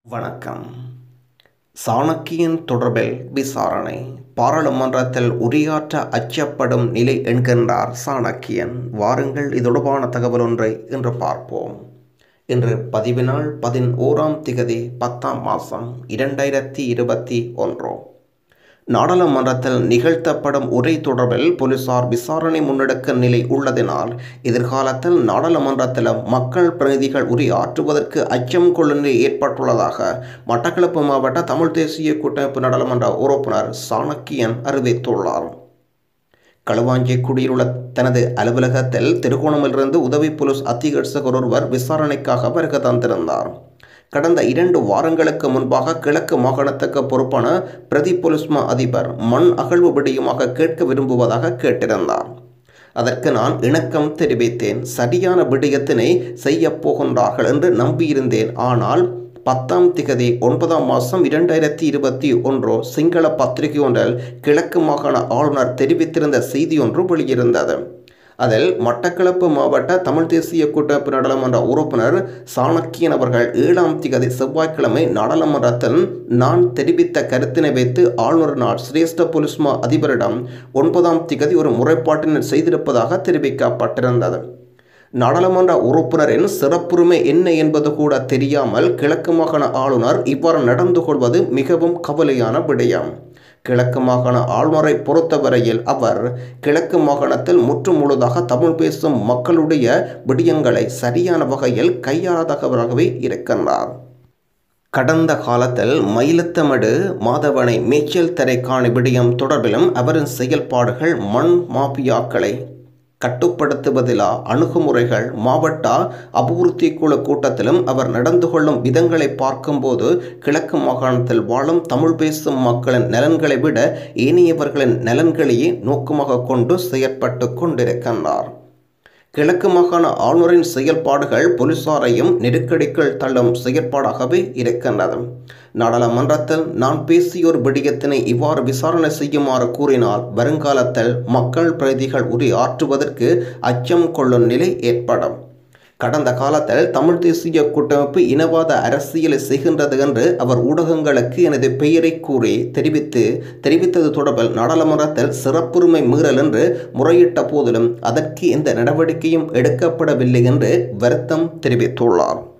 வணக்கம் சாணக்கியன் தொடர்பில் விசாரணை பாராளுமன்றத்தில் உரையாற்ற அச்சப்படும் நிலை என்கின்றார் சாணக்கியன் வாருங்கள் இது தொடர்பான தகவல் ஒன்றை இன்று பார்ப்போம் இன்று பதிவு நாள் பதினோராம் திகதி பத்தாம் மாதம் இரண்டாயிரத்தி இருபத்தி ஒன்று நாடாளுமன்றத்தில் நிகழ்த்தப்படும் உரை தொடர்பில் போலீசார் விசாரணை முன்னெடுக்க நிலை உள்ளதினால் எதிர்காலத்தில் நாடாளுமன்றத்தில் மக்கள் பிரதிநிதிகள் உரையாற்றுவதற்கு அச்சம் கொள்ளும் நிலை ஏற்பட்டுள்ளதாக மட்டக்களப்பு மாவட்ட தமிழ் தேசிய கூட்டமைப்பு நாடாளுமன்ற உறுப்பினர் சாணக்கியன் அறிவித்துள்ளார் களுவாஞ்சிக்குடியில் உள்ள தனது அலுவலகத்தில் திருகோணமிலிருந்து உதவி போலீஸ் அத்தியட்சகர் ஒருவர் விசாரணைக்காக வருகை தந்திருந்தார் கடந்த இரண்டு வாரங்களுக்கு முன்பாக கிழக்கு மாகாணத்துக்கு பொறுப்பான பிரதி போலீஸ்மா அதிபர் மண் அகழ்வு விடயமாக கேட்க விரும்புவதாக கேட்டிருந்தார் அதற்கு நான் இணக்கம் தெரிவித்தேன் சரியான விடயத்தினை செய்ய போகின்றார்கள் என்று நம்பியிருந்தேன் ஆனால் பத்தாம் திகதி ஒன்பதாம் மாதம் இரண்டாயிரத்தி இருபத்தி ஒன்று சிங்கள பத்திரிகை ஒன்றில் கிழக்கு மாகாண ஆளுநர் தெரிவித்திருந்த செய்தி ஒன்று வெளியிருந்தது அதில் மட்டக்களப்பு மாவட்ட தமிழ் தேசிய கூட்டமைப்பு நாடாளுமன்ற உறுப்பினர் சாணக்கியன் அவர்கள் ஏழாம் திகதி செவ்வாய்க்கிழமை நாடாளுமன்றத்தில் நான் தெரிவித்த கருத்தினை வைத்து ஆளுநரினால் சிரேஷ்ட போலீஸ்மா அதிபரிடம் ஒன்பதாம் திகதி ஒரு முறைப்பாட்டினை செய்திருப்பதாக தெரிவிக்கப்பட்டிருந்தது நாடாளுமன்ற உறுப்பினரின் சிறப்புரிமை என்ன என்பது கூட தெரியாமல் கிழக்கு மாகாண ஆளுநர் இவ்வாறு நடந்து கொள்வது மிகவும் கவலையான விடயம் கிழக்கு மாகாண ஆளுநரை பொறுத்தவரையில் அவர் கிழக்கு மாகாணத்தில் முற்று முழுதாக தமிழ் பேசும் மக்களுடைய விடயங்களை சரியான வகையில் கையாளாதவராகவே இருக்கின்றார் கடந்த காலத்தில் மயிலத்தமடு மாதவனை மேய்ச்சல் தரை காணி விடயம் தொடர்பிலும் அவரின் செயல்பாடுகள் மண் மாபியாக்களை கட்டுப்படுத்துவதிலா அணுகுமுறைகள் மாவட்ட அபிவிருத்தி குழு கூட்டத்திலும் அவர் நடந்து கொள்ளும் விதங்களை பார்க்கும்போது கிழக்கு மாகாணத்தில் வாழும் தமிழ் பேசும் மக்களின் நலன்களை விட ஏனையவர்களின் நலன்களையே நோக்கமாக கொண்டு செயற்பட்டு கொண்டிருக்கின்றார் கிழக்கு மாகாண ஆளுநரின் செயல்பாடுகள் போலீசாரையும் நெருக்கடிக்குள் தள்ளும் செயற்பாடாகவே இருக்கின்றது நாடாளுமன்றத்தில் நான் பேசிய ஒரு விடயத்தினை இவ்வாறு விசாரணை செய்யுமாறு கூறினால் வருங்காலத்தில் மக்கள் பிரதிகள் உரையாற்றுவதற்கு அச்சம் கொள்ளும் நிலை ஏற்படும் கடந்த காலத்தில் தமிழ் தேசிய கூட்டமைப்பு இனவாத அரசியலை செய்கின்றது என்று அவர் ஊடகங்களுக்கு எனது பெயரை கூறி தெரிவித்து தெரிவித்தது தொடர்பில் நாடாளுமன்றத்தில் சிறப்புரிமை மீறல் என்று முறையிட்ட போதிலும் அதற்கு எந்த நடவடிக்கையும் எடுக்கப்படவில்லை என்று வருத்தம் தெரிவித்துள்ளார்